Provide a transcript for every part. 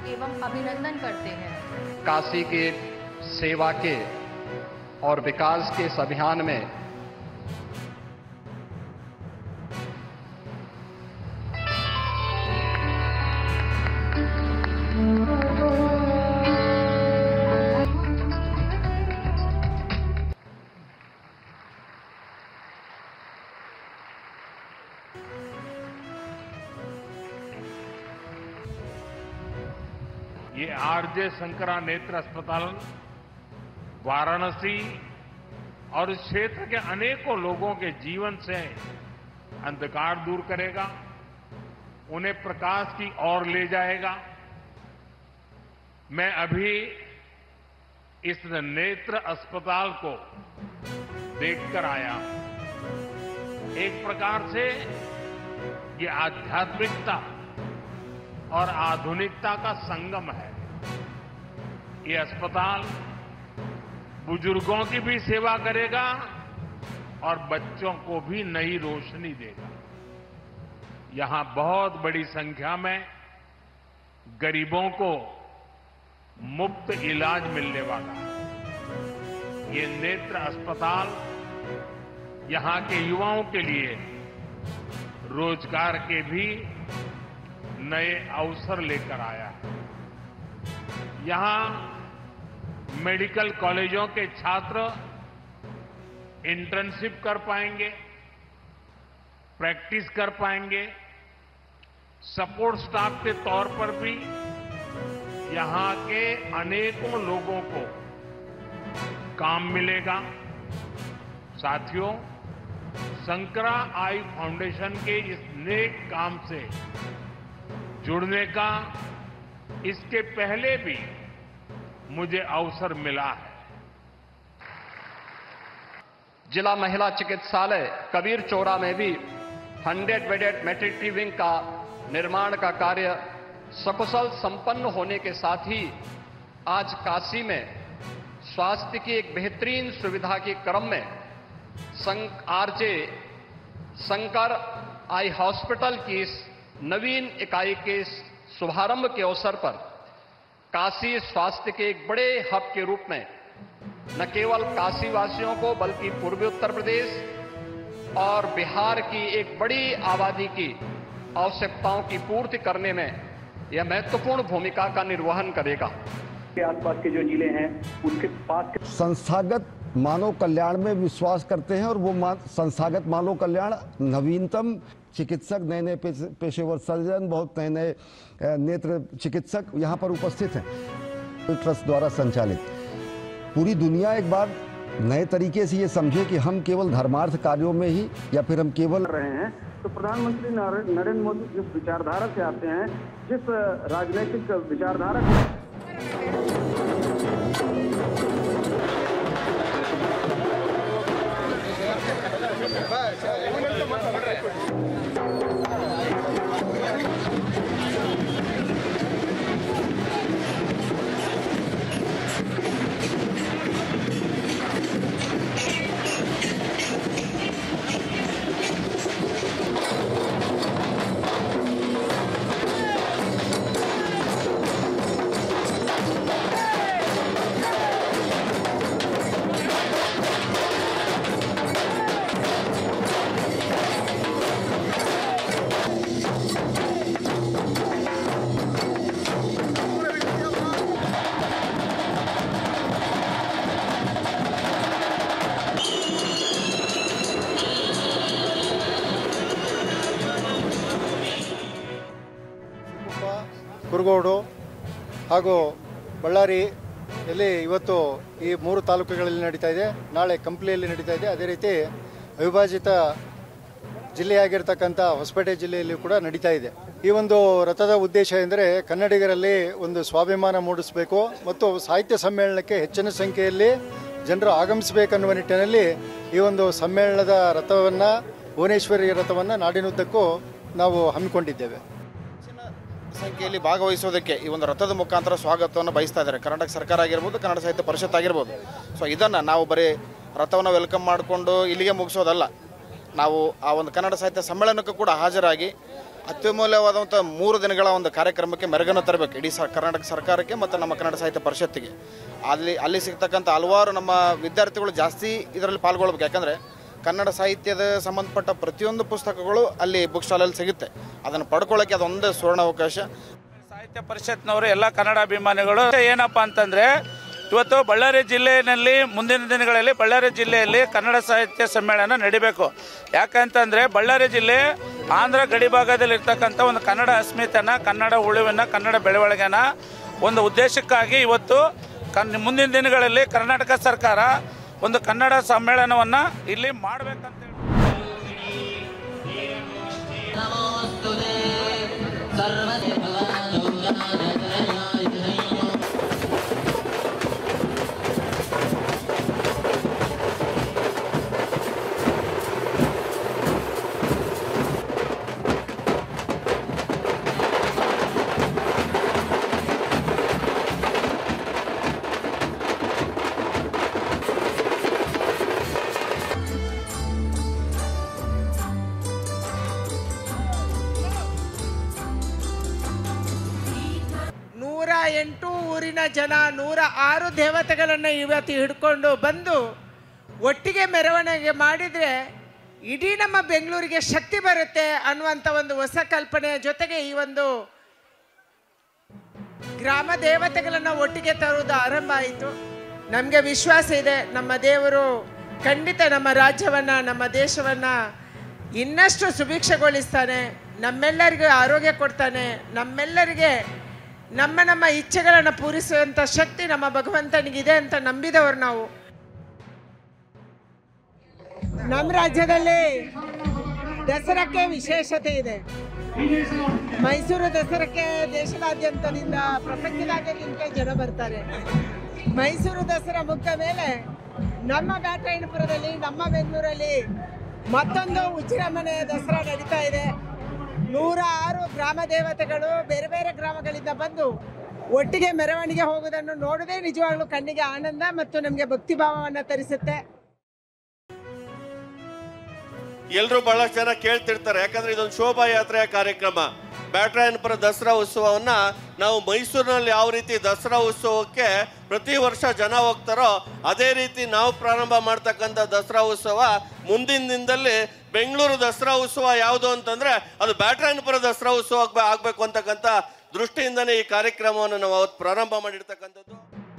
एवं अभिनंदन करते हैं काशी के सेवा के और विकास के इस अभियान में ये आरजे शंकरा नेत्र अस्पताल वाराणसी और इस क्षेत्र के अनेकों लोगों के जीवन से अंधकार दूर करेगा उन्हें प्रकाश की ओर ले जाएगा मैं अभी इस नेत्र अस्पताल को देखकर आया हूं। एक प्रकार से ये आध्यात्मिकता और आधुनिकता का संगम है ये अस्पताल बुजुर्गों की भी सेवा करेगा और बच्चों को भी नई रोशनी देगा यहां बहुत बड़ी संख्या में गरीबों को मुफ्त इलाज मिलने वाला है ये नेत्र अस्पताल यहां के युवाओं के लिए रोजगार के भी नए अवसर लेकर आया है यहां मेडिकल कॉलेजों के छात्र इंटर्नशिप कर पाएंगे प्रैक्टिस कर पाएंगे सपोर्ट स्टाफ के तौर पर भी यहां के अनेकों लोगों को काम मिलेगा साथियों शंकरा आई फाउंडेशन के इस नेक काम से जुड़ने का इसके पहले भी मुझे अवसर मिला है जिला महिला चिकित्सालय कबीर चौरा में भी 100 बेडेड मैटर्निटी विंग का निर्माण का कार्य सकुशल संपन्न होने के साथ ही आज काशी में स्वास्थ्य की एक बेहतरीन सुविधा के क्रम में संक आरजे शंकर आई हॉस्पिटल की इस नवीन इकाई के शुभारंभ के अवसर पर काशी स्वास्थ्य के एक बड़े हब के रूप में न केवल काशी वासियों को बल्कि पूर्वी उत्तर प्रदेश और बिहार की एक बड़ी आबादी की आवश्यकताओं की पूर्ति करने में यह महत्वपूर्ण भूमिका का निर्वहन करेगा के आसपास के जो जिले हैं उसके पास के संस्थागत मानव कल्याण में विश्वास करते हैं और वो मा- संस्थागत मानव कल्याण नवीनतम चिकित्सक नए नए पेशे- पेशेवर सर्जन बहुत नए नए अ, नेत्र चिकित्सक यहाँ पर उपस्थित हैं ट्रस्ट द्वारा संचालित पूरी दुनिया एक बार नए तरीके से ये समझे कि हम केवल धर्मार्थ कार्यों में ही या फिर हम केवल कर रहे हैं तो प्रधानमंत्री नर- नरेंद्र मोदी जिस विचारधारा से आते हैं जिस राजनीतिक विचारधारा से ಶಿವಮೊಗ್ಗ ಕುರುಗೋಡು ಹಾಗೂ ಬಳ್ಳಾರಿಯಲ್ಲಿ ಇವತ್ತು ಈ ಮೂರು ತಾಲೂಕುಗಳಲ್ಲಿ ನಡೀತಾ ಇದೆ ನಾಳೆ ಕಂಪ್ಲಿಯಲ್ಲಿ ನಡೀತಾ ಇದೆ ಅದೇ ರೀತಿ ಅವಿಭಾಜಿತ ಜಿಲ್ಲೆಯಾಗಿರ್ತಕ್ಕಂಥ ಹೊಸಪೇಟೆ ಜಿಲ್ಲೆಯಲ್ಲಿ ಕೂಡ ನಡೀತಾ ಇದೆ ಈ ಒಂದು ರಥದ ಉದ್ದೇಶ ಎಂದರೆ ಕನ್ನಡಿಗರಲ್ಲಿ ಒಂದು ಸ್ವಾಭಿಮಾನ ಮೂಡಿಸಬೇಕು ಮತ್ತು ಸಾಹಿತ್ಯ ಸಮ್ಮೇಳನಕ್ಕೆ ಹೆಚ್ಚಿನ ಸಂಖ್ಯೆಯಲ್ಲಿ ಜನರು ಆಗಮಿಸಬೇಕನ್ನುವ ನಿಟ್ಟಿನಲ್ಲಿ ಈ ಒಂದು ಸಮ್ಮೇಳನದ ರಥವನ್ನು ಭುವನೇಶ್ವರಿ ರಥವನ್ನು ನಾಡಿನುದ್ದಕ್ಕೂ ನಾವು ಹಮ್ಮಿಕೊಂಡಿದ್ದೇವೆ ಸಂಖ್ಯೆಯಲ್ಲಿ ಭಾಗವಹಿಸೋದಕ್ಕೆ ಈ ಒಂದು ರಥದ ಮುಖಾಂತರ ಸ್ವಾಗತವನ್ನು ಬಯಸ್ತಾ ಇದ್ದಾರೆ ಕರ್ನಾಟಕ ಸರ್ಕಾರ ಆಗಿರ್ಬೋದು ಕನ್ನಡ ಸಾಹಿತ್ಯ ಪರಿಷತ್ ಆಗಿರ್ಬೋದು ಸೊ ಇದನ್ನು ನಾವು ಬರೀ ರಥವನ್ನು ವೆಲ್ಕಮ್ ಮಾಡಿಕೊಂಡು ಇಲ್ಲಿಗೆ ಮುಗಿಸೋದಲ್ಲ ನಾವು ಆ ಒಂದು ಕನ್ನಡ ಸಾಹಿತ್ಯ ಸಮ್ಮೇಳನಕ್ಕೂ ಕೂಡ ಹಾಜರಾಗಿ ಅತ್ಯಮೂಲ್ಯವಾದಂಥ ಮೂರು ದಿನಗಳ ಒಂದು ಕಾರ್ಯಕ್ರಮಕ್ಕೆ ಮೆರುಗನ್ನು ತರಬೇಕು ಇಡೀ ಸ ಕರ್ನಾಟಕ ಸರ್ಕಾರಕ್ಕೆ ಮತ್ತು ನಮ್ಮ ಕನ್ನಡ ಸಾಹಿತ್ಯ ಪರಿಷತ್ತಿಗೆ ಅಲ್ಲಿ ಅಲ್ಲಿ ಸಿಗ್ತಕ್ಕಂಥ ಹಲವಾರು ನಮ್ಮ ವಿದ್ಯಾರ್ಥಿಗಳು ಜಾಸ್ತಿ ಇದರಲ್ಲಿ ಪಾಲ್ಗೊಳ್ಬೇಕು ಯಾಕಂದರೆ ಕನ್ನಡ ಸಾಹಿತ್ಯದ ಸಂಬಂಧಪಟ್ಟ ಪ್ರತಿಯೊಂದು ಪುಸ್ತಕಗಳು ಅಲ್ಲಿ ಬುಕ್ ಸ್ಟಾಲಲ್ಲಿ ಸಿಗುತ್ತೆ ಅದನ್ನು ಪಡ್ಕೊಳ್ಳೋಕ್ಕೆ ಅದೊಂದೇ ಸುವರ್ಣ ಅವಕಾಶ ಸಾಹಿತ್ಯ ಪರಿಷತ್ನವರು ಎಲ್ಲ ಕನ್ನಡ ಅಭಿಮಾನಿಗಳು ಏನಪ್ಪ ಅಂತಂದ್ರೆ ಇವತ್ತು ಬಳ್ಳಾರಿ ಜಿಲ್ಲೆಯಲ್ಲಿ ಮುಂದಿನ ದಿನಗಳಲ್ಲಿ ಬಳ್ಳಾರಿ ಜಿಲ್ಲೆಯಲ್ಲಿ ಕನ್ನಡ ಸಾಹಿತ್ಯ ಸಮ್ಮೇಳನ ನಡಿಬೇಕು ಯಾಕಂತಂದ್ರೆ ಬಳ್ಳಾರಿ ಜಿಲ್ಲೆ ಆಂಧ್ರ ಗಡಿ ಭಾಗದಲ್ಲಿ ಇರ್ತಕ್ಕಂಥ ಒಂದು ಕನ್ನಡ ಅಸ್ಮಿತೆನ ಕನ್ನಡ ಉಳಿವಿನ ಕನ್ನಡ ಬೆಳವಣಿಗೆನ ಒಂದು ಉದ್ದೇಶಕ್ಕಾಗಿ ಇವತ್ತು ಕನ್ ಮುಂದಿನ ದಿನಗಳಲ್ಲಿ ಕರ್ನಾಟಕ ಸರ್ಕಾರ ಒಂದು ಕನ್ನಡ ಸಮ್ಮೇಳನವನ್ನು ಇಲ್ಲಿ ಮಾಡಬೇಕಂತ ನೂರ ಎಂಟು ಊರಿನ ಜನ ನೂರ ಆರು ದೇವತೆಗಳನ್ನು ಇವತ್ತು ಹಿಡ್ಕೊಂಡು ಬಂದು ಒಟ್ಟಿಗೆ ಮೆರವಣಿಗೆ ಮಾಡಿದರೆ ಇಡೀ ನಮ್ಮ ಬೆಂಗಳೂರಿಗೆ ಶಕ್ತಿ ಬರುತ್ತೆ ಅನ್ನುವಂಥ ಒಂದು ಹೊಸ ಕಲ್ಪನೆಯ ಜೊತೆಗೆ ಈ ಒಂದು ಗ್ರಾಮ ದೇವತೆಗಳನ್ನು ಒಟ್ಟಿಗೆ ತರುವುದು ಆರಂಭ ಆಯಿತು ನಮಗೆ ವಿಶ್ವಾಸ ಇದೆ ನಮ್ಮ ದೇವರು ಖಂಡಿತ ನಮ್ಮ ರಾಜ್ಯವನ್ನು ನಮ್ಮ ದೇಶವನ್ನು ಇನ್ನಷ್ಟು ಸುಭಿಕ್ಷಗೊಳಿಸ್ತಾನೆ ನಮ್ಮೆಲ್ಲರಿಗೂ ಆರೋಗ್ಯ ಕೊಡ್ತಾನೆ ನಮ್ಮೆಲ್ಲರಿಗೆ ನಮ್ಮ ನಮ್ಮ ಇಚ್ಛೆಗಳನ್ನು ಪೂರಿಸುವಂಥ ಶಕ್ತಿ ನಮ್ಮ ಭಗವಂತನಿಗಿದೆ ಅಂತ ನಂಬಿದವರು ನಾವು ನಮ್ಮ ರಾಜ್ಯದಲ್ಲಿ ದಸರಾಕ್ಕೆ ವಿಶೇಷತೆ ಇದೆ ಮೈಸೂರು ದಸರಾಕ್ಕೆ ದೇಶದಾದ್ಯಂತದಿಂದ ಪ್ರಪಂಚದಾದ್ಯಂತ ಜನ ಬರ್ತಾರೆ ಮೈಸೂರು ದಸರಾ ಮುಗ್ದ ಮೇಲೆ ನಮ್ಮ ಬ್ಯಾಟರಾಯಣಪುರದಲ್ಲಿ ನಮ್ಮ ಬೆಂಗಳೂರಲ್ಲಿ ಮತ್ತೊಂದು ಉಚ್ಚಿರಮನೆ ದಸರಾ ನಡೀತಾ ಇದೆ ನೂರ ಆರು ಗ್ರಾಮ ದೇವತೆಗಳು ಬೇರೆ ಬೇರೆ ಗ್ರಾಮಗಳಿಂದ ಬಂದು ಒಟ್ಟಿಗೆ ಮೆರವಣಿಗೆ ಹೋಗುವುದನ್ನು ನೋಡೋದೇ ನಿಜವಾಗ್ಲೂ ಕಣ್ಣಿಗೆ ಆನಂದ ಮತ್ತು ನಮಗೆ ಭಕ್ತಿಭಾವವನ್ನು ತರಿಸುತ್ತೆ ಎಲ್ಲರೂ ಬಹಳಷ್ಟು ಜನ ಕೇಳ್ತಿರ್ತಾರೆ ಯಾಕಂದ್ರೆ ಇದೊಂದು ಶೋಭಾಯಾತ್ರೆಯ ಕಾರ್ಯಕ್ರಮ ಬ್ಯಾಟ್ರಾಯನಪುರ ದಸರಾ ಉತ್ಸವವನ್ನ ನಾವು ಮೈಸೂರಿನಲ್ಲಿ ಯಾವ ರೀತಿ ದಸರಾ ಉತ್ಸವಕ್ಕೆ ಪ್ರತಿ ವರ್ಷ ಜನ ಹೋಗ್ತಾರೋ ಅದೇ ರೀತಿ ನಾವು ಪ್ರಾರಂಭ ಮಾಡ್ತಕ್ಕಂಥ ದಸರಾ ಉತ್ಸವ ಮುಂದಿನ ದಿನದಲ್ಲಿ ಬೆಂಗಳೂರು ದಸರಾ ಉತ್ಸವ ಯಾವುದು ಅಂತಂದ್ರೆ ಅದು ಬ್ಯಾಟ್ರಾಯನಪುರ ದಸರಾ ಉತ್ಸವ ಆಗ್ಬ- ಆಗ್ಬೇಕು ಅಂತಕ್ಕಂಥ ದೃಷ್ಟಿಯಿಂದನೇ ಈ ಕಾರ್ಯಕ್ರಮವನ್ನು ನಾವು ಅವತ್ತು ಪ್ರಾರಂಭ ಮಾಡಿರ್ತಕ್ಕಂಥದ್ದು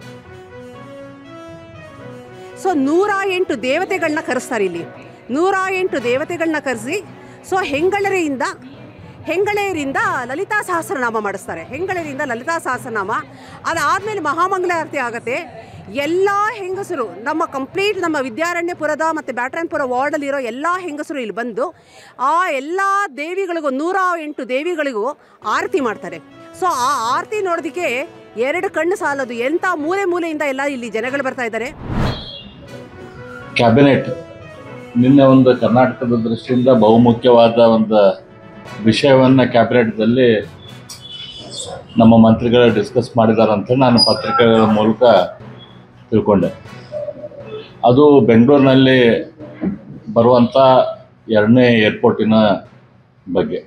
ಸೊ ನೂರ ಎಂಟು ದೇವತೆಗಳನ್ನ ಕರೆಸ್ತಾರೆ ಇಲ್ಲಿ ನೂರ ಎಂಟು ದೇವತೆಗಳನ್ನ ಕರೆಸಿ ಸೊ ಹೆಂಗಳರೆಯಿಂದ ಹೆಂಗಳೆಯರಿಂದ ಲಲಿತಾ ಸಹಸ್ರನಾಮ ಮಾಡಿಸ್ತಾರೆ ಹೆಂಗಳೆಯರಿಂದ ಲಲಿತಾ ಸಹಸ್ರನಾಮ ಅದಾದಮೇಲೆ ಮಹಾಮಂಗಳಾರತಿ ಆಗುತ್ತೆ ಎಲ್ಲ ಹೆಂಗಸರು ನಮ್ಮ ಕಂಪ್ಲೀಟ್ ನಮ್ಮ ವಿದ್ಯಾರಣ್ಯಪುರದ ಮತ್ತು ಬ್ಯಾಟ್ರಾಯನ್ಪುರ ವಾರ್ಡಲ್ಲಿರೋ ಎಲ್ಲ ಹೆಂಗಸರು ಇಲ್ಲಿ ಬಂದು ಆ ಎಲ್ಲ ದೇವಿಗಳಿಗೂ ನೂರ ಎಂಟು ದೇವಿಗಳಿಗೂ ಆರತಿ ಮಾಡ್ತಾರೆ ಸೊ ಆ ಆರತಿ ನೋಡೋದಕ್ಕೆ ಎರಡು ಕಣ್ಣು ಸಾಲದು ಎಂಥ ಮೂಲೆ ಮೂಲೆಯಿಂದ ಎಲ್ಲ ಇಲ್ಲಿ ಜನಗಳು ಬರ್ತಾ ಇದ್ದಾರೆ ಕ್ಯಾಬಿನೆಟ್ ನಿನ್ನೆ ಒಂದು ಕರ್ನಾಟಕದ ದೃಷ್ಟಿಯಿಂದ ಬಹುಮುಖ್ಯವಾದ ಒಂದು ವಿಷಯವನ್ನ ಕ್ಯಾಬಿನೆಟ್ದಲ್ಲಿ ನಮ್ಮ ಮಂತ್ರಿಗಳು ಡಿಸ್ಕಸ್ ಮಾಡಿದಾರಂತ ನಾನು ಪತ್ರಿಕೆಗಳ ಮೂಲಕ ತಿಳ್ಕೊಂಡೆ ಅದು ಬೆಂಗಳೂರಿನಲ್ಲಿ ಬರುವಂಥ ಎರಡನೇ ಏರ್ಪೋರ್ಟಿನ ಬಗ್ಗೆ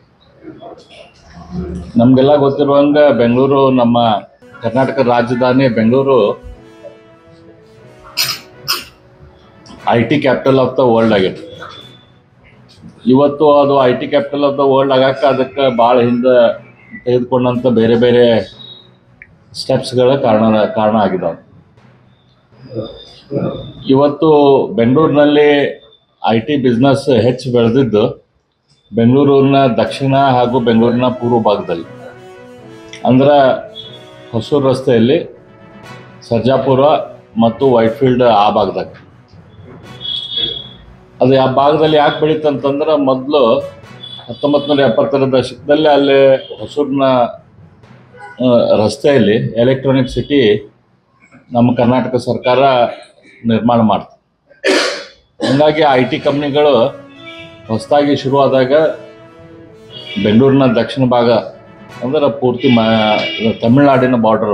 ನಮಗೆಲ್ಲ ಗೊತ್ತಿರುವಂಗೆ ಬೆಂಗಳೂರು ನಮ್ಮ ಕರ್ನಾಟಕ ರಾಜಧಾನಿ Bengaluru I T capital of the world ಆಗೈತೆ ಇವತ್ತು ಅದು I T capital of the world ಆಗಕ್ಕೆ ಅದಕ್ಕೆ ಭಾಳ ಹಿಂದೆ ತೆಗೆದುಕೊಂಡಂಥ ಬೇರೆ ಬೇರೆ ಸ್ಟೆಪ್ಸ್ಗಳ ಕಾರಣ ಕಾರಣ ಆಗಿದಾವೆ ಇವತ್ತು ಬೆಂಗಳೂರಿನಲ್ಲಿ ಐ ಟಿ ಬಿಸ್ನೆಸ್ ಹೆಚ್ಚು ಬೆಳೆದಿದ್ದು ಬೆಂಗಳೂರಿನ ದಕ್ಷಿಣ ಹಾಗೂ ಬೆಂಗಳೂರಿನ ಪೂರ್ವ ಭಾಗದಲ್ಲಿ ಅಂದ್ರೆ ಹೊಸೂರು ರಸ್ತೆಯಲ್ಲಿ ಸರ್ಜಾಪುರ ಮತ್ತು ವೈಟ್ಫೀಲ್ಡ್ ಆ ಭಾಗದಾಗ ಅದು ಆ ಭಾಗದಲ್ಲಿ ಯಾಕೆ ಬೆಳೀತಂತಂದ್ರೆ ಮೊದಲು ಹತ್ತೊಂಬತ್ತು ನೂರ ಎಪ್ಪತ್ತರ ದಶಕದಲ್ಲಿ ಅಲ್ಲಿ ಹೊಸೂರಿನ ಆ, ರಸ್ತೆಯಲ್ಲಿ ಎಲೆಕ್ಟ್ರಾನಿಕ್ ಸಿಟಿ ನಮ್ಮ ಕರ್ನಾಟಕ ಸರ್ಕಾರ ನಿರ್ಮಾಣ ಮಾಡ್ತು ಹಂಗಾಗಿ ಐ ಟಿ ಕಂಪ್ನಿಗಳು ಹೊಸದಾಗಿ ಶುರುವಾದಾಗ ಬೆಂಗಳೂರಿನ ದಕ್ಷಿಣ ಭಾಗ ಅಂದ್ರೆ ಪೂರ್ತಿ ಮ ತಮಿಳುನಾಡಿನ ಬಾರ್ಡರ್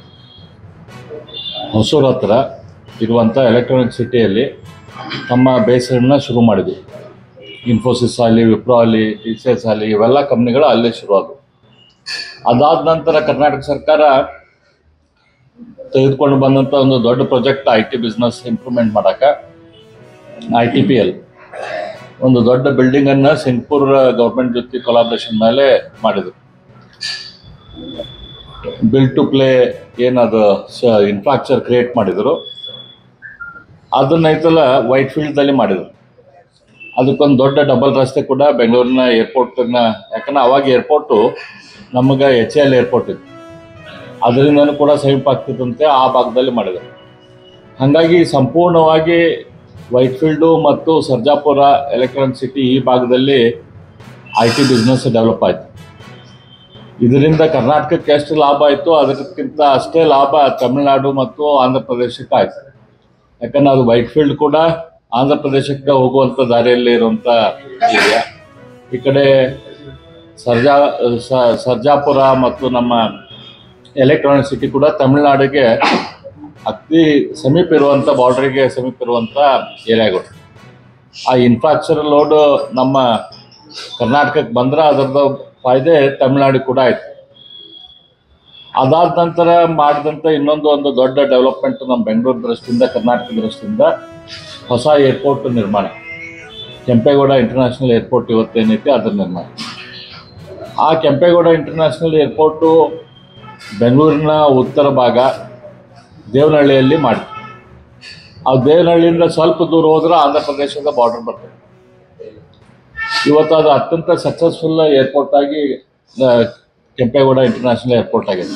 ಹೊಸೂರು ಹತ್ರ ಇರುವಂಥ ಎಲೆಕ್ಟ್ರಾನಿಕ್ ಸಿಟಿಯಲ್ಲಿ ತಮ್ಮ ಬೇಸರನ್ನ ಶುರು ಮಾಡಿದ್ವಿ ಇನ್ಫೋಸಿಸ್ ಆಗಲಿ ವಿಪ್ರೋ ಆಗಲಿ ಟಿ ಸಿ ಎಸ್ ಆಗಲಿ ಇವೆಲ್ಲ ಕಂಪ್ನಿಗಳು ಅಲ್ಲೇ ಶುರುವಾದವು ಅದಾದ ನಂತರ ಕರ್ನಾಟಕ ಸರ್ಕಾರ ತೆಗೆದುಕೊಂಡು ಬಂದಂಥ ಒಂದು ದೊಡ್ಡ project I T business improvement ಮಾಡೋಕೆ ಐ ಟಿ ಪಿ ಎಲ್ ಒಂದು ದೊಡ್ಡ ಬಿಲ್ಡಿಂಗನ್ನು ಸಿಂಗ್ಪುರ್ ಗೌರ್ಮೆಂಟ್ ಜೊತೆ ಕೊಲಾಬ್ರೇಷನ್ ಮೇಲೆ ಮಾಡಿದ್ರು ಬಿಲ್ ಟು ಪ್ಲೇ ಏನದು ಇನ್ಫ್ರಾಸ್ಟ್ರಕ್ಚರ್ ಕ್ರಿಯೇಟ್ ಮಾಡಿದರು ಅದನ್ನೈತಲ್ಲ ವೈಟ್ ಫೀಲ್ಡ್ದಲ್ಲಿ ಮಾಡಿದರು ಅದಕ್ಕೊಂದು ದೊಡ್ಡ ಡಬಲ್ ರಸ್ತೆ ಕೂಡ ಬೆಂಗಳೂರಿನ ಏರ್ಪೋರ್ಟನ್ನ ಯಾಕಂದ್ರೆ ಅವಾಗ ಏರ್ಪೋರ್ಟು ನಮಗೆ ಎಚ್ ಎಲ್ ಏರ್ಪೋರ್ಟ್ ಇತ್ತು ಅದರಿಂದನೂ ಕೂಡ ಸಮೀಪ ಆಗ್ತಿತ್ತಂತೆ ಆ ಭಾಗದಲ್ಲಿ ಮಾಡಿದರು ಹಾಗಾಗಿ ಸಂಪೂರ್ಣವಾಗಿ ವೈಟ್ ಫೀಲ್ಡು ಮತ್ತು ಸರ್ಜಾಪುರ ಎಲೆಕ್ಟ್ರಾನಿಕ್ ಸಿಟಿ ಈ ಭಾಗದಲ್ಲಿ ಐ ಟಿ ಬಿಸ್ನೆಸ್ ಡೆವಲಪ್ ಆಯಿತು ಇದರಿಂದ ಕರ್ನಾಟಕಕ್ಕೆ ಎಷ್ಟು ಲಾಭ ಆಯಿತು ಅದಕ್ಕಿಂತ ಅಷ್ಟೇ ಲಾಭ ತಮಿಳುನಾಡು ಮತ್ತು ಆಂಧ್ರ ಪ್ರದೇಶಕ್ಕೆ ಆಯಿತು ಯಾಕಂದ್ರೆ ಅದು ವೈಟ್ ಫೀಲ್ಡ್ ಕೂಡ ಆಂಧ್ರ ಪ್ರದೇಶಕ್ಕೆ ಹೋಗುವಂಥ ದಾರಿಯಲ್ಲಿ ಇರುವಂಥ ಏರಿಯಾ ಈ ಕಡೆ ಸರ್ಜಾ ಸ- ಸರ್ಜಾಪುರ ಮತ್ತು ನಮ್ಮ ಎಲೆಕ್ಟ್ರಾನಿಕ್ ಸಿಟಿ ಕೂಡ ತಮಿಳುನಾಡಿಗೆ ಅತಿ ಸಮೀಪ ಇರುವಂಥ ಬಾರ್ಡ್ರಿಗೆ ಸಮೀಪ ಇರುವಂಥ ಏರಿಯಾಗಳು ಆ ಇನ್ಫ್ರಾಸ್ಟ್ರಕ್ಚರ್ ಲೋಡ್ ನಮ್ಮ ಕರ್ನಾಟಕಕ್ಕೆ ಬಂದ್ರೆ ಅದರದ್ದು ಫಾಯ್ದೆ ತಮಿಳ್ನಾಡಿಗೆ ಕೂಡ ಆಯ್ತು ಅದಾದ ನಂತರ ಮಾಡಿದಂಥ ಇನ್ನೊಂದು ಒಂದು ದೊಡ್ಡ ಡೆವಲಪ್ಮೆಂಟ್ ನಮ್ಮ ಬೆಂಗಳೂರು ದೃಷ್ಟಿಯಿಂದ ಕರ್ನಾಟಕ ದೃಷ್ಟಿಯಿಂದ ಹೊಸ ಏರ್ಪೋರ್ಟ್ ನಿರ್ಮಾಣ ಕೆಂಪೇಗೌಡ ಇಂಟರ್ನ್ಯಾಷನಲ್ ಏರ್ಪೋರ್ಟ್ ಇವತ್ತೇನೈತಿ ಅದರ ನಿರ್ಮಾಣ ಆ ಕೆಂಪೇಗೌಡ ಇಂಟರ್ನ್ಯಾಷನಲ್ ಏರ್ಪೋರ್ಟು ಬೆಂಗಳೂರಿನ ಉತ್ತರ ಭಾಗ ದೇವನಹಳ್ಳಿಯಲ್ಲಿ ಮಾಡಿ ಆ ದೇವನಹಳ್ಳಿಯಿಂದ ಸ್ವಲ್ಪ ದೂರ ಹೋದ್ರೆ ಆಂಧ್ರ ಪ್ರದೇಶದ ಬಾರ್ಡರ್ ಬರ್ತದೆ ಇವತ್ತು ಅದು ಅತ್ಯಂತ ಸಕ್ಸಸ್ಫುಲ್ ಏರ್ಪೋರ್ಟ್ ಆಗಿ ಆ, ಕೆಂಪೇಗೌಡ ಇಂಟರ್ನ್ಯಾಷನಲ್ ಏರ್ಪೋರ್ಟ್ ಆಗಿದೆ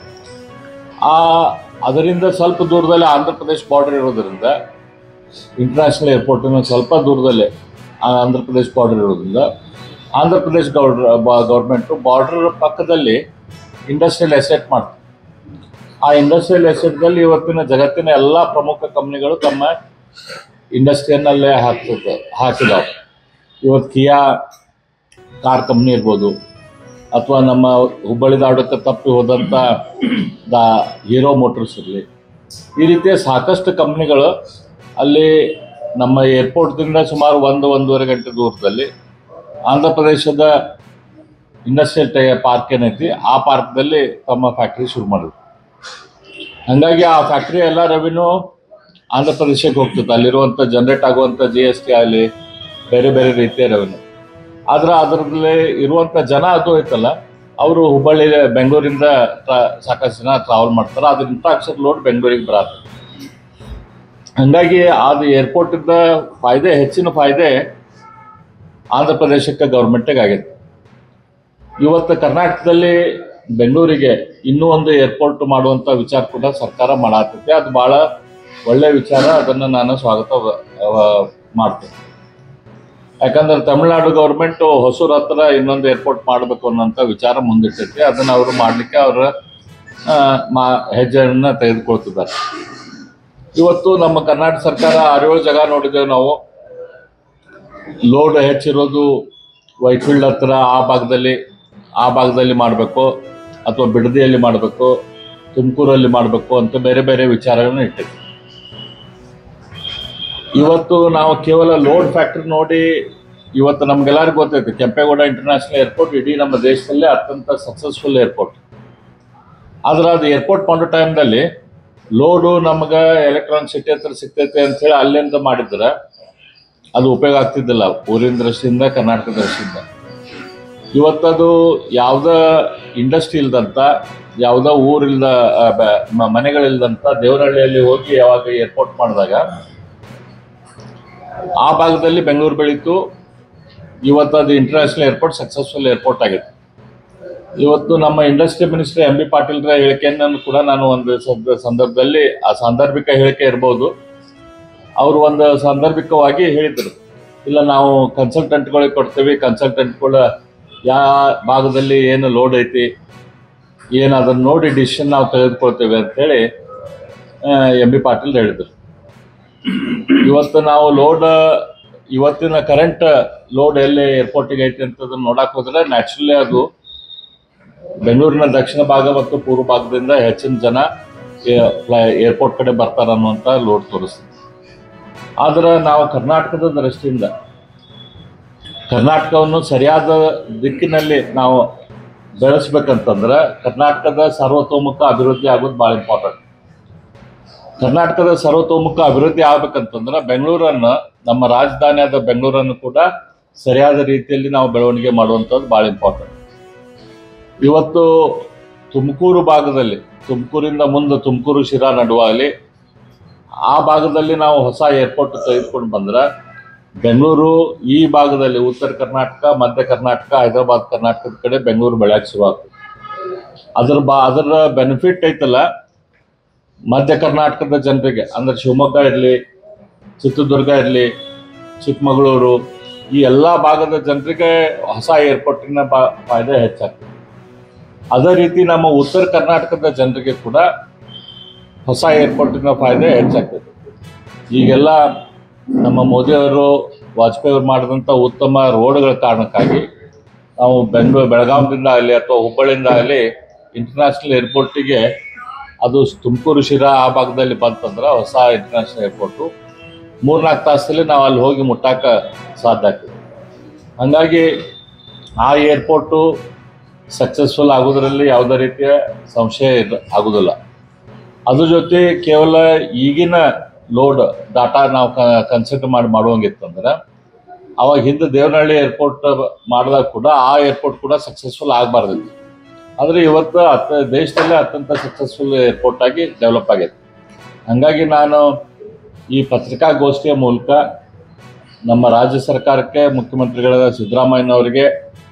ಆ ಅದರಿಂದ ಸ್ವಲ್ಪ ದೂರದಲ್ಲಿ ಆಂಧ್ರ ಪ್ರದೇಶ ಬಾರ್ಡರ್ ಇರೋದ್ರಿಂದ ಇಂಟರ್ನ್ಯಾಷನಲ್ ಏರ್ಪೋರ್ಟಿನ ಸ್ವಲ್ಪ ದೂರದಲ್ಲೇ ಆ ಆಂಧ್ರ ಪ್ರದೇಶ ಬಾರ್ಡರ್ ಇರೋದ್ರಿಂದ ಆಂಧ್ರ ಪ್ರದೇಶ ಗೌಡ್ರ ಗೌರ್ಮೆಂಟು ಬಾರ್ಡರ್ ಪಕ್ಕದಲ್ಲಿ ಇಂಡಸ್ಟ್ರಿಯಲ್ ಎಸೆಟ್ ಮಾಡ್ತಾರೆ ಆ ಇಂಡಸ್ಟ್ರಿಯಲ್ ಎಸೆಟ್ದಲ್ಲಿ ಇವತ್ತಿನ ಜಗತ್ತಿನ ಎಲ್ಲ ಪ್ರಮುಖ ಕಂಪ್ನಿಗಳು ತಮ್ಮ ಇಂಡಸ್ಟ್ರಿಯನ್ನಲ್ಲೇ ಹಾಕ್ತಿದ್ದ ಹಾಕಿದಾವೆ ಇವತ್ತು ಕಿಯಾ ಕಾರ್ ಕಂಪ್ನಿ ಇರ್ಬೋದು ಅಥವಾ ನಮ್ಮ ಹುಬ್ಬಳ್ಳಿ ಧಾರವಾಡಕ್ಕೆ ತಪ್ಪಿ ಹೋದಂಥ ದ ಹೀರೋ ಮೋಟರ್ಸ್ ಇರಲಿ ಈ ರೀತಿಯ ಸಾಕಷ್ಟು ಕಂಪ್ನಿಗಳು ಅಲ್ಲಿ ನಮ್ಮ ಏರ್ಪೋರ್ಟ್ದಿಂದ ಸುಮಾರು ಒಂದು ಒಂದೂವರೆ ಗಂಟೆ ದೂರದಲ್ಲಿ ಆಂಧ್ರ ಪ್ರದೇಶದ ಇಂಡಸ್ಟ್ರಿಯಲ್ ಟೈ ಪಾರ್ಕ್ ಏನೈತಿ ಆ ಪಾರ್ಕ್ದಲ್ಲಿ ತಮ್ಮ ಫ್ಯಾಕ್ಟ್ರಿ ಶುರು ಮಾಡಿದ್ರು ಹಾಗಾಗಿ ಆ ಫ್ಯಾಕ್ಟ್ರಿ ಎಲ್ಲ ರೆವಿನ್ಯೂ ಆಂಧ್ರ ಪ್ರದೇಶಕ್ಕೆ ಹೋಗ್ತದೆ ಅಲ್ಲಿರುವಂಥ ಜನ್ರೇಟ್ ಆಗುವಂಥ ಜಿ ಎಸ್ ಟಿ ಆಗಲಿ ಬೇರೆ ಬೇರೆ ರೀತಿಯ ರೆವೆನ್ಯೂ ಆದ್ರೆ ಅದರಲ್ಲಿ ಇರುವಂಥ ಜನ ಅದು ಐತಲ್ಲ ಅವರು ಹುಬ್ಬಳ್ಳಿ ಬೆಂಗಳೂರಿಂದ ಟ್ರಾ- ಸಾಕಷ್ಟು ಜನ ಟ್ರಾವೆಲ್ ಮಾಡ್ತಾರೆ ಅದ್ರ ಇನ್ಫ್ರಾಸ್ಟ್ರಕ್ಚರ್ ಲೋಡ್ ಬೆಂಗಳೂರಿಗೆ ಬರತ್ತೆ ಹಾಗಾಗಿ ಅದು ಏರ್ಪೋರ್ಟಿಂದ ಫಾಯ್ದೆ ಹೆಚ್ಚಿನ ಫಾಯ್ದೆ ಆಂಧ್ರ ಪ್ರದೇಶಕ್ಕೆ ಗೌರ್ಮೆಂಟಿಗೆ ಆಗೈತೆ ಇವತ್ತು ಕರ್ನಾಟಕದಲ್ಲಿ ಬೆಂಗಳೂರಿಗೆ ಇನ್ನೂ ಒಂದು ಏರ್ಪೋರ್ಟ್ ಮಾಡುವಂಥ ವಿಚಾರ ಕೂಡ ಸರ್ಕಾರ ಮಾಡಾತೈತೆ ಅದು ಭಾಳ ಒಳ್ಳೆಯ ವಿಚಾರ ಅದನ್ನು ನಾನು ಸ್ವಾಗತ ವ- ಮಾಡ್ತೇನೆ ಯಾಕಂದ್ರೆ ತಮಿಳುನಾಡು ಗೌರ್ಮೆಂಟು ಹೊಸೂರ್ ಹತ್ರ ಇನ್ನೊಂದು ಏರ್ಪೋರ್ಟ್ ಮಾಡಬೇಕು ಅನ್ನೋಂಥ ವಿಚಾರ ಮುಂದಿಟ್ಟೈತಿ ಅದನ್ನು ಅವರು ಮಾಡಲಿಕ್ಕೆ ಅವರ ಆ, ಮಾ ಹೆಜ್ಜೆಯನ್ನು ತೆಗೆದುಕೊಳ್ತಿದ್ದಾರೆ ಇವತ್ತು ನಮ್ಮ ಕರ್ನಾಟಕ ಸರ್ಕಾರ ಆರೇಳು ಜಾಗ ನೋಡಿದ್ದೇವೆ ನಾವು ಲೋಡ್ ಹೆಚ್ಚಿರೋದು ವೈಟ್ಫೀಲ್ಡ್ ಹತ್ರ ಆ ಭಾಗದಲ್ಲಿ ಆ ಭಾಗದಲ್ಲಿ ಮಾಡಬೇಕು ಅಥವಾ ಬಿಡದಿಯಲ್ಲಿ ಮಾಡಬೇಕು ತುಮಕೂರಲ್ಲಿ ಮಾಡಬೇಕು ಅಂತ ಬೇರೆ ಬೇರೆ ವಿಚಾರಗಳನ್ನ ಇಟ್ಟಿದ್ವಿ ಇವತ್ತು ನಾವು ಕೇವಲ ಲೋಡ್ ಫ್ಯಾಕ್ಟ್ರಿ ನೋಡಿ ಇವತ್ತು ನಮ್ಗೆಲ್ಲರಿಗೂ ಗೊತ್ತೈತೆ ಕೆಂಪೇಗೌಡ ಇಂಟರ್ನ್ಯಾಷನಲ್ ಏರ್ಪೋರ್ಟ್ ಇಡೀ ನಮ್ಮ ದೇಶದಲ್ಲೇ ಅತ್ಯಂತ ಸಕ್ಸಸ್ಫುಲ್ ಏರ್ಪೋರ್ಟ್ ಆದ್ರೆ ಅದು ಏರ್ಪೋರ್ಟ್ ಮಾಡೋ ಟೈಮ್ದಲ್ಲಿ ಲೋಡು ನಮ್ಗೆ ಎಲೆಕ್ಟ್ರಾನಿಕ್ ಸಿಟಿ ಹತ್ರ ಸಿಗ್ತೈತೆ ಅಂತೇಳಿ ಅಲ್ಲಿಂದ ಮಾಡಿದ್ರೆ ಅದು ಉಪಯೋಗ ಆಗ್ತಿದ್ದಿಲ್ಲ ಊರಿನ ದೃಷ್ಟಿಯಿಂದ ಕರ್ನಾಟಕ ದೃಷ್ಟಿಯಿಂದ ಇವತ್ತದು ಯಾವುದ ಇಂಡಸ್ಟ್ರಿ ಇಲ್ದಂತ ಯಾವುದೋ ಊರಿಲ್ದ ಆ, ಬ- ಮ- ಮನೆಗಳಿಲ್ದಂತ ದೇವನಹಳ್ಳಿಯಲ್ಲಿ ಹೋಗಿ ಯಾವಾಗ ಏರ್ಪೋರ್ಟ್ ಮಾಡಿದಾಗ ಆ ಭಾಗದಲ್ಲಿ ಬೆಂಗಳೂರು ಬೆಳೀತು ಇವತ್ತು ಅದು ಇಂಟರ್ನ್ಯಾಷನಲ್ ಏರ್ಪೋರ್ಟ್ ಸಕ್ಸಸ್ಫುಲ್ ಏರ್ಪೋರ್ಟ್ ಆಗಿದೆ ಇವತ್ತು ನಮ್ಮ ಇಂಡಸ್ಟ್ರಿ ಮಿನಿಸ್ಟರ್ ಎಂ ಬಿ ಪಾಟೀಲ್ರ ಹೇಳಿಕೆಯನ್ನು ಕೂಡ ನಾನು ಒಂದು ಸಂದ- ಸಂದರ್ಭದಲ್ಲಿ ಆ ಸಾಂದರ್ಭಿಕ ಹೇಳಿಕೆ ಇರ್ಬೋದು ಅವರು ಒಂದು ಸಾಂದರ್ಭಿಕವಾಗಿ ಹೇಳಿದರು ಇಲ್ಲ ನಾವು ಕನ್ಸಲ್ಟೆಂಟ್ಗಳಿಗೆ ಕೊಡ್ತೀವಿ ಕನ್ಸಲ್ಟೆಂಟ್ಗಳ ಯಾವ ಭಾಗದಲ್ಲಿ ಏನು ಲೋಡ್ ಐತಿ ಏನು ಅದನ್ನು ನೋಡಿ ಡಿಸಿಷನ್ ನಾವು ತೆಗೆದುಕೊಳ್ತೇವೆ ಅಂತೇಳಿ ಎಂ ಬಿ ಪಾಟೀಲ್ ಹೇಳಿದರು ಇವತ್ತು ನಾವು ಲೋಡ್ ಇವತ್ತಿನ ಕರೆಂಟ್ ಲೋಡ್ ಎಲ್ಲಿ ಏರ್ಪೋರ್ಟಿಗೆ ಐತಿ ಅಂತದನ್ನ ನೋಡಕ್ ಹೋದ್ರೆ ನ್ಯಾಚುರಲಿ ಅದು ಬೆಂಗಳೂರಿನ ದಕ್ಷಿಣ ಭಾಗ ಮತ್ತು ಪೂರ್ವ ಭಾಗದಿಂದ ಹೆಚ್ಚಿನ ಜನ ಏರ್ಪೋರ್ಟ್ ಕಡೆ ಬರ್ತಾರ ಅನ್ನುವಂಥ ಲೋಡ್ ತೋರಿಸ್ತದೆ ಆದ್ರೆ ನಾವು ಕರ್ನಾಟಕದ ದೃಷ್ಟಿಯಿಂದ ಕರ್ನಾಟಕವನ್ನು ಸರಿಯಾದ ದಿಕ್ಕಿನಲ್ಲಿ ನಾವು ಬೆಳೆಸ್ಬೇಕಂತಂದ್ರೆ ಕರ್ನಾಟಕದ ಸರ್ವತೋಮುಖ ಅಭಿವೃದ್ಧಿ ಆಗೋದು ಭಾಳ ಇಂಪಾರ್ಟೆಂಟ್ ಕರ್ನಾಟಕದ ಸರ್ವತೋಮುಖ ಅಭಿವೃದ್ಧಿ ಆಗ್ಬೇಕಂತಂದ್ರೆ ಬೆಂಗಳೂರನ್ನು ನಮ್ಮ ರಾಜಧಾನಿಯಾದ ಬೆಂಗಳೂರನ್ನು ಕೂಡ ಸರಿಯಾದ ರೀತಿಯಲ್ಲಿ ನಾವು ಬೆಳವಣಿಗೆ ಮಾಡುವಂಥದ್ದು ಭಾಳ ಇಂಪಾರ್ಟೆಂಟ್ ಇವತ್ತು ತುಮಕೂರು ಭಾಗದಲ್ಲಿ ತುಮಕೂರಿಂದ ಮುಂದೆ ತುಮಕೂರು ಶಿರಾ ನಡುವಾಗಲಿ ಆ ಭಾಗದಲ್ಲಿ ನಾವು ಹೊಸ ಏರ್ಪೋರ್ಟ್ ತೆಗೆದುಕೊಂಡು ಬಂದ್ರೆ ಬೆಂಗಳೂರು ಈ ಭಾಗದಲ್ಲಿ ಉತ್ತರ ಕರ್ನಾಟಕ ಮಧ್ಯ ಕರ್ನಾಟಕ ಹೈದರಾಬಾದ್ ಕರ್ನಾಟಕದ ಕಡೆ ಬೆಂಗಳೂರು ಬೆಳೆಯಕ್ಕೆ ಶುರು ಆಗ್ತದೆ ಅದ್ರ ಬಾ ಅದರ ಬೆನಿಫಿಟ್ ಐತಲ್ಲ ಮಧ್ಯ ಕರ್ನಾಟಕದ ಜನರಿಗೆ ಅಂದ್ರೆ ಶಿವಮೊಗ್ಗ ಇರಲಿ ಚಿತ್ರದುರ್ಗ ಇರಲಿ ಚಿಕ್ಕಮಗಳೂರು ಈ ಎಲ್ಲ ಭಾಗದ ಜನರಿಗೆ ಹೊಸ ಏರ್ಪೋರ್ಟಿನ ಬಾ ಫಾಯ್ದೆ ಹೆಚ್ಚಾಗ್ತದೆ ಅದೇ ರೀತಿ ನಮ್ಮ ಉತ್ತರ ಕರ್ನಾಟಕದ ಜನರಿಗೆ ಕೂಡ ಹೊಸ ಏರ್ಪೋರ್ಟಿನ ಫಾಯ್ದೆ ಹೆಚ್ಚಾಗ್ತದೆ ಈಗೆಲ್ಲ ನಮ್ಮ ಮೋದಿಯವರು ವಾಜಪೇಯಿ ಅವರು ಮಾಡಿದಂಥ ಉತ್ತಮ ರೋಡ್ಗಳ ಕಾರಣಕ್ಕಾಗಿ ನಾವು ಬೆಂಗಳೂರು ಬೆಳಗಾವಿಯಿಂದ ಆಗಲಿ ಅಥವಾ ಹುಬ್ಬಳ್ಳಿಯಿಂದ ಆಗಲಿ ಇಂಟರ್ನ್ಯಾಷನಲ್ ಏರ್ಪೋರ್ಟಿಗೆ ಅದು ತುಮಕೂರು ಶಿರಾ ಆ ಭಾಗದಲ್ಲಿ ಬಂತಂದ್ರೆ ಹೊಸ ಇಂಟರ್ನ್ಯಾಷನಲ್ ಏರ್ಪೋರ್ಟು ಮೂರ್ನಾಲ್ಕು ತಾಸಲ್ಲಿ ನಾವು ಅಲ್ಲಿ ಹೋಗಿ ಮುಟ್ಟಾಕ ಸಾಧ್ಯ ಆಗ್ತದೆ ಹಾಗಾಗಿ ಆ ಏರ್ಪೋರ್ಟು ಸಕ್ಸಸ್ಫುಲ್ ಆಗೋದ್ರಲ್ಲಿ ಯಾವುದೇ ರೀತಿಯ ಸಂಶಯ ಇಲ್ಲ ಆಗೋದಿಲ್ಲ ಅದ್ರ ಜೊತೆ ಕೇವಲ ಈಗಿನ ಲೋಡ್ ಡಾಟಾ ನಾವು ಕನ್ಸಿಡರ್ ಮಾಡಿ ಮಾಡುವಂಗಿತ್ತಂದ್ರೆ ಅವಾಗ ಹಿಂದೆ ದೇವನಹಳ್ಳಿ ಏರ್ಪೋರ್ಟ್ ಮಾಡಿದಾಗ ಕೂಡ ಆ ಏರ್ಪೋರ್ಟ್ ಕೂಡ ಸಕ್ಸಸ್ಫುಲ್ ಆಗಬಾರ್ದಿತ್ತು ಆದರೆ ಇವತ್ತು ಅತ್ತ ದೇಶದಲ್ಲೇ ಅತ್ಯಂತ ಸಕ್ಸಸ್ಫುಲ್ ಏರ್ಪೋರ್ಟ್ ಆಗಿ ಡೆವಲಪ್ ಆಗೈತೆ ಹಾಗಾಗಿ ನಾನು ಈ ಪತ್ರಿಕಾಗೋಷ್ಠಿಯ ಮೂಲಕ ನಮ್ಮ ರಾಜ್ಯ ಸರ್ಕಾರಕ್ಕೆ ಮುಖ್ಯಮಂತ್ರಿಗಳಾದ ಸಿದ್ದರಾಮಯ್ಯನವರಿಗೆ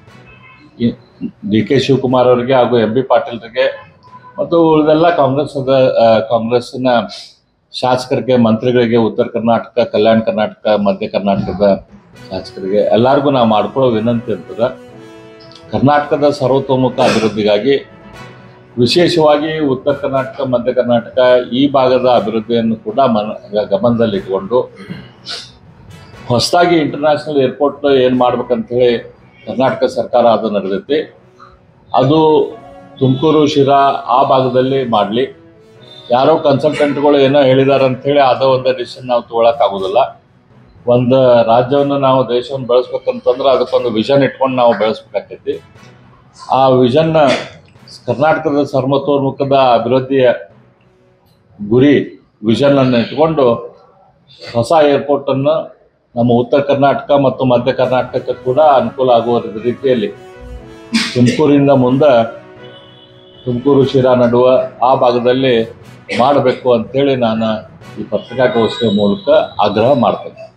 ಡಿ ಕೆ ಶಿವಕುಮಾರ್ ಅವರಿಗೆ ಹಾಗೂ ಎಂ ಬಿ ಪಾಟೀಲ್ರಿಗೆ ಮತ್ತು ಉಳಿದೆಲ್ಲ ಕಾಂಗ್ರೆಸ್ದ ಆ, ಕಾಂಗ್ರೆಸ್ಸಿನ ಶಾಸಕರಿಗೆ ಮಂತ್ರಿಗಳಿಗೆ ಉತ್ತರ ಕರ್ನಾಟಕ ಕಲ್ಯಾಣ ಕರ್ನಾಟಕ ಮಧ್ಯ ಕರ್ನಾಟಕದ ಶಾಸಕರಿಗೆ ಎಲ್ಲರಿಗೂ ನಾವು ಮಾಡ್ಕೊಳ್ಳೋ ವಿನಂತಿ ಇರ್ತದೆ ಕರ್ನಾಟಕದ ಸರ್ವತೋಮುಖ ಅಭಿವೃದ್ಧಿಗಾಗಿ ವಿಶೇಷವಾಗಿ ಉತ್ತರ ಕರ್ನಾಟಕ ಮಧ್ಯ ಕರ್ನಾಟಕ ಈ ಭಾಗದ ಅಭಿವೃದ್ಧಿಯನ್ನು ಕೂಡ ಮನ ಗಮನದಲ್ಲಿಟ್ಕೊಂಡು ಹೊಸದಾಗಿ ಇಂಟರ್ನ್ಯಾಷನಲ್ ಏರ್ಪೋರ್ಟ್ ಏನು ಮಾಡ್ಬೇಕಂತೇಳಿ ಕರ್ನಾಟಕ ಸರ್ಕಾರ ಅದು ನಡೆದೈತಿ ಅದು ತುಮಕೂರು ಶಿರಾ ಆ ಭಾಗದಲ್ಲಿ ಮಾಡಲಿ ಯಾರೋ ಕನ್ಸಲ್ಟೆಂಟ್ಗಳು ಏನೋ ಹೇಳಿದಾರೆ ಅಂಥೇಳಿ ಅದ ಒಂದು ಡಿಸಿಷನ್ ನಾವು ತೊಗೊಳಕ್ಕಾಗೋದಿಲ್ಲ ಒಂದು ರಾಜ್ಯವನ್ನು ನಾವು ದೇಶವನ್ನು ಬೆಳೆಸ್ಬೇಕಂತಂದ್ರೆ ಅದಕ್ಕೊಂದು ವಿಷನ್ ಇಟ್ಕೊಂಡು ನಾವು ಬೆಳೆಸ್ಬೇಕಾಗ್ತೈತಿ ಆ ವಿಷನ್ನ ಕರ್ನಾಟಕದ ಸರ್ವತೋನ್ಮುಖದ ಅಭಿವೃದ್ಧಿಯ ಗುರಿ ವಿಷನ್ ಅನ್ನು ಇಟ್ಕೊಂಡು ಹೊಸ ಏರ್ಪೋರ್ಟನ್ನು ನಮ್ಮ ಉತ್ತರ ಕರ್ನಾಟಕ ಮತ್ತು ಮಧ್ಯ ಕರ್ನಾಟಕಕ್ಕೆ ಕೂಡ ಅನುಕೂಲ ಆಗುವ ರೀತಿಯಲ್ಲಿ ತುಮಕೂರಿಂದ ಮುಂದೆ ತುಮಕೂರು ಶಿರಾ ನಡುವ ಆ ಭಾಗದಲ್ಲಿ ಮಾಡಬೇಕು ಅಂತೇಳಿ ನಾನು ಈ ಪತ್ರಿಕಾಗೋಷ್ಠಿಯ ಮೂಲಕ ಆಗ್ರಹ ಮಾಡ್ತೇನೆ